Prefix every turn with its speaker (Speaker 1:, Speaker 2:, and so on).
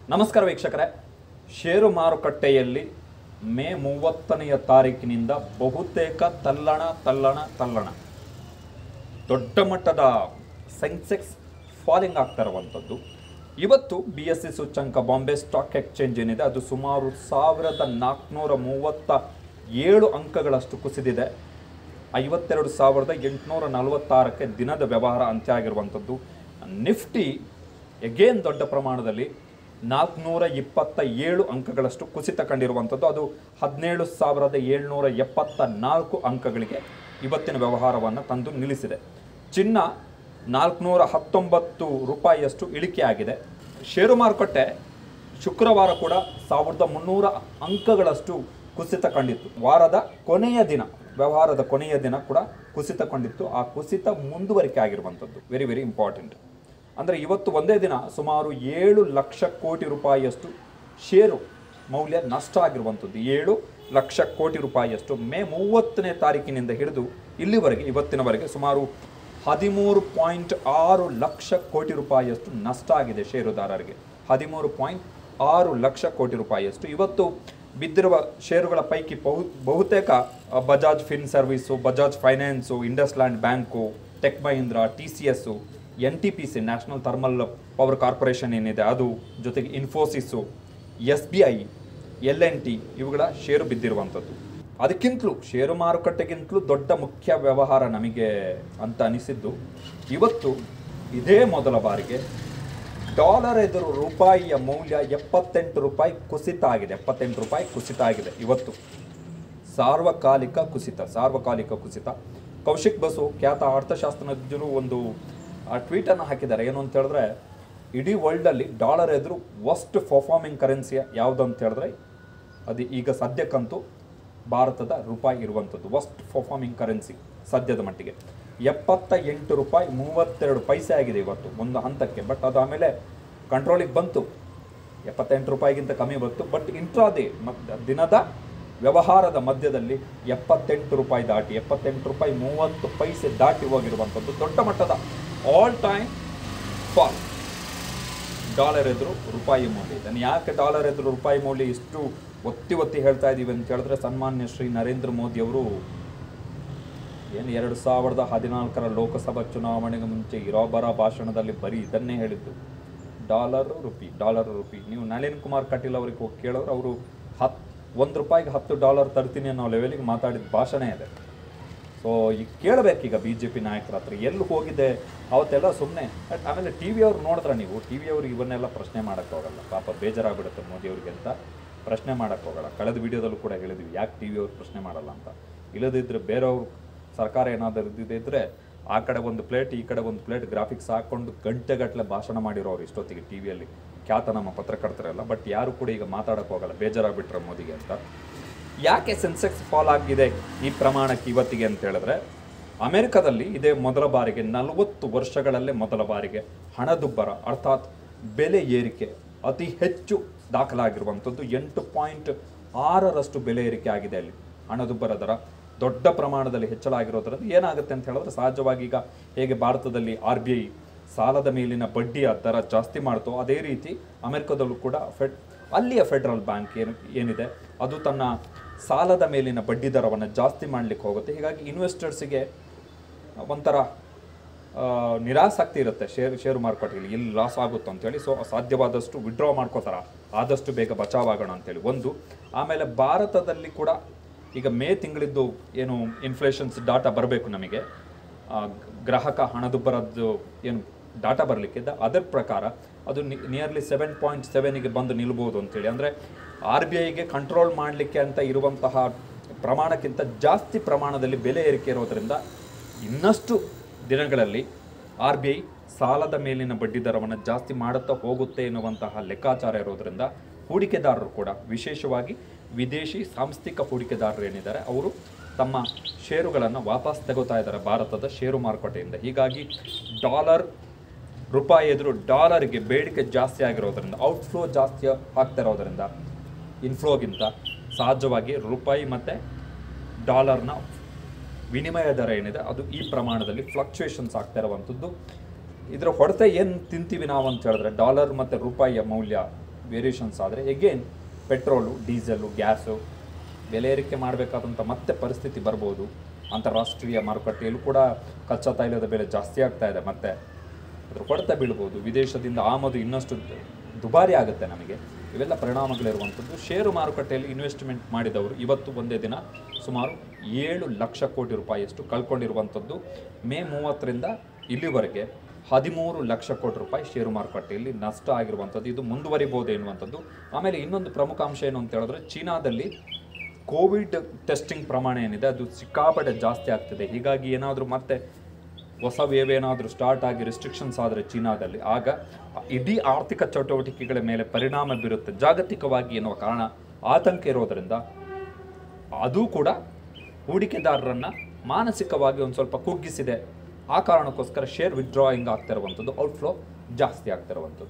Speaker 1: ನಮಸ್ಕಾರ ವೀಕ್ಷಕರೇ ಷೇರು ಮಾರುಕಟ್ಟೆಯಲ್ಲಿ ಮೇ ಮೂವತ್ತನೆಯ ತಾರೀಕಿನಿಂದ ಬಹುತೇಕ ತಲ್ಲಣ ತಲ್ಲಣ ತಲ್ಲಣ ದೊಡ್ಡ ಮಟ್ಟದ ಸೆನ್ಸೆಕ್ಸ್ ಫಾಲಿಂಗ್ ಆಗ್ತಾ ಇರುವಂಥದ್ದು ಇವತ್ತು ಬಿ ಎಸ್ ಸಿ ಸೂಚ್ಯಂಕ ಬಾಂಬೆ ಸ್ಟಾಕ್ ಎಕ್ಸ್ಚೇಂಜ್ ಏನಿದೆ ಅದು ಸುಮಾರು ಸಾವಿರದ ನಾಲ್ಕುನೂರ ಮೂವತ್ತ ಏಳು ಅಂಕಗಳಷ್ಟು ಕುಸಿದಿದೆ ಐವತ್ತೆರಡು ಸಾವಿರದ ಎಂಟುನೂರ ನಲವತ್ತಾರಕ್ಕೆ ದಿನದ ವ್ಯವಹಾರ ಅಂತ್ಯ ಆಗಿರುವಂಥದ್ದು ನಿಫ್ಟಿ ಎಗೇನ್ ದೊಡ್ಡ ಪ್ರಮಾಣದಲ್ಲಿ ನಾಲ್ಕುನೂರ ಇಪ್ಪತ್ತ ಏಳು ಅಂಕಗಳಷ್ಟು ಕುಸಿತ ಕಂಡಿರುವಂಥದ್ದು ಅದು ಹದಿನೇಳು ಸಾವಿರದ ಏಳ್ನೂರ ಎಪ್ಪತ್ತ ನಾಲ್ಕು ಅಂಕಗಳಿಗೆ ಇವತ್ತಿನ ವ್ಯವಹಾರವನ್ನು ತಂದು ನಿಲ್ಲಿಸಿದೆ ಚಿನ್ನ ನಾಲ್ಕುನೂರ ಹತ್ತೊಂಬತ್ತು ರೂಪಾಯಿಯಷ್ಟು ಇಳಿಕೆ ಆಗಿದೆ ಷೇರು ಮಾರುಕಟ್ಟೆ ಶುಕ್ರವಾರ ಕೂಡ ಸಾವಿರದ ಮುನ್ನೂರ ಅಂಕಗಳಷ್ಟು ಕುಸಿತ ಕಂಡಿತ್ತು ವಾರದ ಕೊನೆಯ ದಿನ ವ್ಯವಹಾರದ ಕೊನೆಯ ದಿನ ಕೂಡ ಕುಸಿತ ಕಂಡಿತ್ತು ಆ ಕುಸಿತ ಮುಂದುವರಿಕೆ ಆಗಿರುವಂಥದ್ದು ವೆರಿ ವೆರಿ ಇಂಪಾರ್ಟೆಂಟ್ ಅಂದರೆ ಇವತ್ತು ಒಂದೇ ದಿನ ಸುಮಾರು ಏಳು ಲಕ್ಷ ಕೋಟಿ ರೂಪಾಯಿಯಷ್ಟು ಷೇರು ಮೌಲ್ಯ ನಷ್ಟ ಆಗಿರುವಂಥದ್ದು ಏಳು ಲಕ್ಷ ಕೋಟಿ ರೂಪಾಯಿಯಷ್ಟು ಮೇ ಮೂವತ್ತನೇ ತಾರೀಕಿನಿಂದ ಹಿಡಿದು ಇಲ್ಲಿವರೆಗೆ ಇವತ್ತಿನವರೆಗೆ ಸುಮಾರು ಹದಿಮೂರು ಪಾಯಿಂಟ್ ಆರು ಲಕ್ಷ ಕೋಟಿ ರೂಪಾಯಿಯಷ್ಟು ನಷ್ಟ ಆಗಿದೆ ಷೇರುದಾರರಿಗೆ ಹದಿಮೂರು ಪಾಯಿಂಟ್ ಆರು ಲಕ್ಷ ಕೋಟಿ ರೂಪಾಯಿಯಷ್ಟು ಇವತ್ತು ಬಿದ್ದಿರುವ ಷೇರುಗಳ ಪೈಕಿ ಬಹು ಬಹುತೇಕ ಅ, Bajaj Finserv Bajaj finance IndusInd bank tech Mahindra T C S N T P C national thermal power corporation ಏನಿದೆ ಅದು ಜೊತೆಗೆ Infosys S B I L N T ಇವುಗಳ ಷೇರು ಬಿದ್ದಿರುವಂಥದ್ದು ಅದಕ್ಕಿಂತಲೂ ಷೇರು ಮಾರುಕಟ್ಟೆಗಿಂತಲೂ ದೊಡ್ಡ ಮುಖ್ಯ ವ್ಯವಹಾರ ನಮಗೆ ಅಂತ ಅನಿಸಿದ್ದು ಇವತ್ತು ಇದೇ ಮೊದಲ ಬಾರಿಗೆ ಡಾಲರ್ ಎದುರು ರೂಪಾಯಿಯ ಮೌಲ್ಯ ಎಪ್ಪತ್ತೆಂಟು ರೂಪಾಯಿ ಕುಸಿತ ಆಗಿದೆ ಎಪ್ಪತ್ತೆಂಟು ರೂಪಾಯಿ ಕುಸಿತ ಆಗಿದೆ ಇವತ್ತು ಸಾರ್ವಕಾಲಿಕ ಕುಸಿತ ಸಾರ್ವಕಾಲಿಕ ಕುಸಿತ ಕೌಶಿಕ್ ಬಸು ಖ್ಯಾತ ಅರ್ಥಶಾಸ್ತ್ರಜ್ಞರು ಒಂದು ಟ್ವೀಟನ್ನು ಹಾಕಿದ್ದಾರೆ ಏನು ಅಂತ ಹೇಳಿದ್ರೆ ಇಡೀ ವರ್ಲ್ಡಲ್ಲಿ ಡಾಲರ್ ಎದುರು ವಸ್ಟ್ ಪರ್ಫಾರ್ಮಿಂಗ್ ಕರೆನ್ಸಿ ಯಾವುದು ಅಂತ ಹೇಳಿದ್ರೆ ಅದು ಈಗ ಸದ್ಯಕ್ಕಂತೂ ಭಾರತದ ರೂಪಾಯಿ ಇರುವಂಥದ್ದು ವಸ್ಟ್ ಪರ್ಫಾರ್ಮಿಂಗ್ ಕರೆನ್ಸಿ ಸದ್ಯದ ಮಟ್ಟಿಗೆ ಎಪ್ಪತ್ತ ಎಂಟು ರೂಪಾಯಿ ಮೂವತ್ತೆರಡು ಪೈಸೆ ಆಗಿದೆ ಇವತ್ತು ಒಂದು ಹಂತಕ್ಕೆ ಬಟ್ ಅದು ಆಮೇಲೆ ಕಂಟ್ರೋಲಿಗೆ ಬಂತು ಎಪ್ಪತ್ತೆಂಟು ರೂಪಾಯಿಗಿಂತ ಕಮ್ಮಿ ಬಂತು ಬಟ್ ಇಂಟ್ರಾದೇ ಮಧ್ಯ ದಿನದ ವ್ಯವಹಾರದ ಮಧ್ಯದಲ್ಲಿ ಎಪ್ಪತ್ತೆಂಟು ರೂಪಾಯಿ ದಾಟಿ ಎಪ್ಪತ್ತೆಂಟು ರೂಪಾಯಿ ಮೂವತ್ತು ಪೈಸೆ ದಾಟಿ ಹೋಗಿರುವಂಥದ್ದು ದೊಡ್ಡ ಮಟ್ಟದ ಆಲ್ ಟೈಮ್ ಫಾಲ್ ಡಾಲರ್ ಎದುರು ರೂಪಾಯಿ ಮೌಲ್ಯ ಇದನ್ನು ಯಾಕೆ ಡಾಲರ್ ಎದುರು ರೂಪಾಯಿ ಮೌಲ್ಯ ಇಷ್ಟು ಒತ್ತಿ ಒತ್ತಿ ಹೇಳ್ತಾ ಇದ್ದೀವಿ ಅಂತ ಹೇಳಿದ್ರೆ ಸನ್ಮಾನ್ಯ ಶ್ರೀ ನರೇಂದ್ರ ಮೋದಿ ಅವರು ಏನು ಎರಡು ಸಾವಿರದ ಹದಿನಾಲ್ಕರ ಲೋಕಸಭಾ ಚುನಾವಣೆಗೆ ಮುಂಚೆ ಇರೋಬರ ಭಾಷಣದಲ್ಲಿ ಬರೀ ಇದನ್ನೇ ಹೇಳಿದ್ದು ಡಾಲರ್ ರುಪಿ ಡಾಲರ್ ರುಪಿ ನೀವು ನಳಿನ್ ಕುಮಾರ್ ಕಟೀಲ್ ಅವ್ರಿಗೆ ಹೋಗಿ ಕೇಳಿದ್ರೆ ಅವರು ಹತ್ತು ಒಂದು ರೂಪಾಯಿಗೆ ಹತ್ತು ಡಾಲರ್ ತರ್ತೀನಿ ಅನ್ನೋ ಲೆವೆಲಿಗೆ ಮಾತಾಡಿದ ಭಾಷಣ ಇದೆ ಸೊ ಈಗ ಕೇಳಬೇಕೀಗ ಬಿ ಜೆ ಪಿ ನಾಯಕರ ಹತ್ರ ಎಲ್ಲಿ ಹೋಗಿದೆ ಅವತ್ತೆಲ್ಲ ಸುಮ್ಮನೆ ಆಮೇಲೆ ಟಿ ವಿ ಅವ್ರು ನೋಡಿದ್ರೆ ನೀವು ಟಿ ವಿ ಅವ್ರಿಗೆ ಇವನ್ನೆಲ್ಲ ಪ್ರಶ್ನೆ ಮಾಡೋಕ್ಕೆ ಹೋಗಲ್ಲ ಪಾಪ ಬೇಜಾರಾಗ್ಬಿಡುತ್ತೆ ಮೋದಿ ಅವ್ರಿಗೆ ಅಂತ ಪ್ರಶ್ನೆ ಮಾಡೋಕ್ಕೆ ಹೋಗಲ್ಲ ಕಳೆದ ವಿಡಿಯೋದಲ್ಲೂ ಕೂಡ ಹೇಳಿದ್ವಿ ಯಾಕೆ ಟಿ ವಿ ಅವ್ರು ಪ್ರಶ್ನೆ ಮಾಡಲ್ಲ ಅಂತ ಇಲ್ಲದಿದ್ದರೆ ಬೇರೆಯವ್ರು ಸರ್ಕಾರ ಏನಾದರೂ ಇದ್ದಿದ್ರೆ ಆ ಕಡೆ ಒಂದು ಪ್ಲೇಟ್ ಈ ಕಡೆ ಒಂದು ಪ್ಲೇಟ್ ಗ್ರಾಫಿಕ್ಸ್ ಹಾಕ್ಕೊಂಡು ಗಂಟೆಗಟ್ಟಲೆ ಭಾಷಣ ಮಾಡಿರೋರು ಇಷ್ಟೊತ್ತಿಗೆ ಟಿ ವಿಯಲ್ಲಿ ಖ್ಯಾತ ನಮ್ಮ ಪತ್ರಕರ್ತರೆಲ್ಲ ಬಟ್ ಯಾರು ಕೂಡ ಈಗ ಮಾತಾಡೋಕ್ಕೆ ಹೋಗಲ್ಲ ಬೇಜಾರಾಗ್ಬಿಟ್ರೆ ಮೋದಿಗೆ ಅಂತ ಯಾಕೆ ಸೆನ್ಸೆಕ್ಸ್ ಫಾಲ್ ಆಗಿದೆ ಈ ಪ್ರಮಾಣಕ್ಕೆ ಇವತ್ತಿಗೆ ಅಂತ ಹೇಳಿದ್ರೆ ಅಮೆರಿಕದಲ್ಲಿ ಇದೇ ಮೊದಲ ಬಾರಿಗೆ ನಲವತ್ತು ವರ್ಷಗಳಲ್ಲೇ ಮೊದಲ ಬಾರಿಗೆ ಹಣದುಬ್ಬರ ಅರ್ಥಾತ್ ಬೆಲೆ ಏರಿಕೆ ಅತಿ ಹೆಚ್ಚು ದಾಖಲಾಗಿರುವಂಥದ್ದು ಎಂಟು ಪಾಯಿಂಟ್ ಆರರಷ್ಟು ಬೆಲೆ ಏರಿಕೆ ಆಗಿದೆ ಅಲ್ಲಿ ಹಣದುಬ್ಬರ ದರ ದೊಡ್ಡ ಪ್ರಮಾಣದಲ್ಲಿ ಹೆಚ್ಚಳ ಆಗಿರೋದ್ರಿಂದ ಏನಾಗುತ್ತೆ ಅಂತ ಹೇಳಿದ್ರೆ ಸಹಜವಾಗಿ ಈಗ ಹೇಗೆ ಭಾರತದಲ್ಲಿ ಆರ್ ಬಿ ಐ ಸಾಲದ ಮೇಲಿನ ಬಡ್ಡಿಯ ದರ ಜಾಸ್ತಿ ಮಾಡ್ತೋ ಅದೇ ರೀತಿ ಅಮೆರಿಕದಲ್ಲೂ ಕೂಡ ಫೆಡ್ ಅಲ್ಲಿಯ ಫೆಡರಲ್ ಬ್ಯಾಂಕ್ ಏನು ಏನಿದೆ ಅದು ತನ್ನ ಸಾಲದ ಮೇಲಿನ ಬಡ್ಡಿ ದರವನ್ನು ಜಾಸ್ತಿ ಮಾಡಲಿಕ್ಕೆ ಹೋಗುತ್ತೆ ಹೀಗಾಗಿ ಇನ್ವೆಸ್ಟರ್ಸಿಗೆ ಒಂಥರ ಆ, ನಿರಾಸಕ್ತಿ ಇರುತ್ತೆ ಶೇರ್ ಷೇರು ಮಾರುಕಟ್ಟೆಯಲ್ಲಿ ಎಲ್ಲಿ ಲಾಸ್ ಆಗುತ್ತೋ ಅಂತೇಳಿ ಸೊ ಸಾಧ್ಯವಾದಷ್ಟು ವಿಡ್ರಾ ಮಾಡ್ಕೋತಾರ ಆದಷ್ಟು ಬೇಗ ಬಚಾವಾಗೋಣ ಅಂತೇಳಿ ಒಂದು ಆಮೇಲೆ ಭಾರತದಲ್ಲಿ ಕೂಡ ಈಗ ಮೇ ತಿಂಗಳಿದ್ದು ಏನು ಇನ್ಫ್ಲೇಷನ್ಸ್ ಡಾಟಾ ಬರಬೇಕು ನಮಗೆ ಆ, ಗ್ರಾಹಕ ಹಣದುಬ್ಬರದ್ದು ಏನು ಡಾಟಾ ಬರಲಿಕ್ಕಿದ್ದ ಅದರ ಪ್ರಕಾರ ಅದು ನಿಯರ್ಲಿ ಸೆವೆನ್ ಪಾಯಿಂಟ್ ಸೆವೆನಿಗೆ ಬಂದು ನಿಲ್ಬೋದು ಅಂತೇಳಿ ಅಂದರೆ ಆರ್ ಬಿ ಐಗೆ ಕಂಟ್ರೋಲ್ ಮಾಡಲಿಕ್ಕೆ ಅಂತ ಇರುವಂತಹ ಪ್ರಮಾಣಕ್ಕಿಂತ ಜಾಸ್ತಿ ಪ್ರಮಾಣದಲ್ಲಿ ಬೆಲೆ ಏರಿಕೆ ಇರೋದರಿಂದ ಇನ್ನಷ್ಟು ದಿನಗಳಲ್ಲಿ ಆರ್ ಬಿ ಐ ಸಾಲದ ಮೇಲಿನ ಬಡ್ಡಿ ದರವನ್ನು ಜಾಸ್ತಿ ಮಾಡುತ್ತಾ ಹೋಗುತ್ತೆ ಎನ್ನುವಂತಹ ಲೆಕ್ಕಾಚಾರ ಇರೋದರಿಂದ ಹೂಡಿಕೆದಾರರು ಕೂಡ ವಿಶೇಷವಾಗಿ ವಿದೇಶಿ ಸಾಂಸ್ಥಿಕ ಹೂಡಿಕೆದಾರರು ಏನಿದ್ದಾರೆ ಅವರು ತಮ್ಮ ಷೇರುಗಳನ್ನು ವಾಪಸ್ ತಗೋತಾ ಇದ್ದಾರೆ ಭಾರತದ ಷೇರು ಮಾರುಕಟ್ಟೆಯಿಂದ ಹೀಗಾಗಿ ಡಾಲರ್ ರೂಪಾಯಿ ಎದುರು ಡಾಲರ್ಗೆ ಬೇಡಿಕೆ ಜಾಸ್ತಿ ಆಗಿರೋದ್ರಿಂದ ಔಟ್ಫ್ಲೋ ಜಾಸ್ತಿ ಆಗ್ತಾ ಇರೋದ್ರಿಂದ ಇನ್ಫ್ಲೋಗಿಂತ ಸಹಜವಾಗಿ ರೂಪಾಯಿ ಮತ್ತು ಡಾಲರ್ನ ವಿನಿಮಯ ದರ ಏನಿದೆ ಅದು ಈ ಪ್ರಮಾಣದಲ್ಲಿ ಫ್ಲಕ್ಚುಯೇಷನ್ಸ್ ಆಗ್ತಾ ಇರುವಂಥದ್ದು ಇದರ ಹೊಡೆತ ಏನು ತಿಂತೀವಿ ನಾವು ಅಂತ ಹೇಳಿದ್ರೆ ಡಾಲರ್ ಮತ್ತು ರೂಪಾಯಿಯ ಮೌಲ್ಯ ವೇರಿಯೇಷನ್ಸ್ ಆದರೆ ಎಗೇನ್ ಪೆಟ್ರೋಲು ಡೀಸೆಲು ಗ್ಯಾಸು ಬೆಲೆ ಏರಿಕೆ ಮಾಡಬೇಕಾದಂಥ ಮತ್ತೆ ಪರಿಸ್ಥಿತಿ ಬರ್ಬೋದು ಅಂತಾರಾಷ್ಟ್ರೀಯ ಮಾರುಕಟ್ಟೆಯಲ್ಲೂ ಕೂಡ ಕಚ್ಚಾ ತೈಲದ ಬೆಲೆ ಜಾಸ್ತಿ ಆಗ್ತಾ ಇದೆ ಮತ್ತೆ ಅದ್ರ ಕೊರತೆ ಬೀಳ್ಬೋದು ವಿದೇಶದಿಂದ ಆಮದು ಇನ್ನಷ್ಟು ದುಬಾರಿ ಆಗುತ್ತೆ ನಮಗೆ ಇವೆಲ್ಲ ಪರಿಣಾಮಗಳಿರುವಂಥದ್ದು ಷೇರು ಮಾರುಕಟ್ಟೆಯಲ್ಲಿ ಇನ್ವೆಸ್ಟ್ಮೆಂಟ್ ಮಾಡಿದವರು ಇವತ್ತು ಒಂದೇ ದಿನ ಸುಮಾರು ಏಳು ಲಕ್ಷ ಕೋಟಿ ರೂಪಾಯಿಯಷ್ಟು ಕಳ್ಕೊಂಡಿರುವಂಥದ್ದು ಮೇ ಮೂವತ್ತರಿಂದ ಇಲ್ಲಿವರೆಗೆ ಹದಿಮೂರು ಲಕ್ಷ ಕೋಟಿ ರೂಪಾಯಿ ಷೇರು ಮಾರುಕಟ್ಟೆಯಲ್ಲಿ ನಷ್ಟ ಆಗಿರುವಂಥದ್ದು ಇದು ಮುಂದುವರಿಬೋದು ಎನ್ನುವಂಥದ್ದು ಆಮೇಲೆ ಇನ್ನೊಂದು ಪ್ರಮುಖ ಅಂಶ ಏನು ಅಂತ ಹೇಳಿದ್ರೆ ಚೀನಾದಲ್ಲಿ ಕೋವಿಡ್ ಟೆಸ್ಟಿಂಗ್ ಪ್ರಮಾಣ ಏನಿದೆ ಅದು ಸಿಕ್ಕಾಪಟ್ಟೆ ಜಾಸ್ತಿ ಆಗ್ತಿದೆ ಹೀಗಾಗಿ ಏನಾದರೂ ಮತ್ತೆ ಹೊಸ ವೇವ್ ಏನಾದರೂ ಸ್ಟಾರ್ಟ್ ಆಗಿ ರೆಸ್ಟ್ರಿಕ್ಷನ್ಸ್ ಆದರೆ ಚೀನಾದಲ್ಲಿ ಆಗ ಇಡೀ ಆರ್ಥಿಕ ಚಟುವಟಿಕೆಗಳ ಮೇಲೆ ಪರಿಣಾಮ ಬೀರುತ್ತೆ ಜಾಗತಿಕವಾಗಿ ಎನ್ನುವ ಕಾರಣ ಆತಂಕ ಇರೋದರಿಂದ ಅದು ಕೂಡ ಹೂಡಿಕೆದಾರರನ್ನ ಮಾನಸಿಕವಾಗಿ ಒಂದು ಸ್ವಲ್ಪ ಕುಗ್ಗಿಸಿದೆ ಆ ಕಾರಣಕ್ಕೋಸ್ಕರ ಶೇರ್ ವಿಡ್ರಾಯಿಂಗ್ ಆಗ್ತಿರುವಂಥದ್ದು ಔಟ್ಫ್ಲೋ ಜಾಸ್ತಿ ಆಗ್ತಿರುವಂಥದ್ದು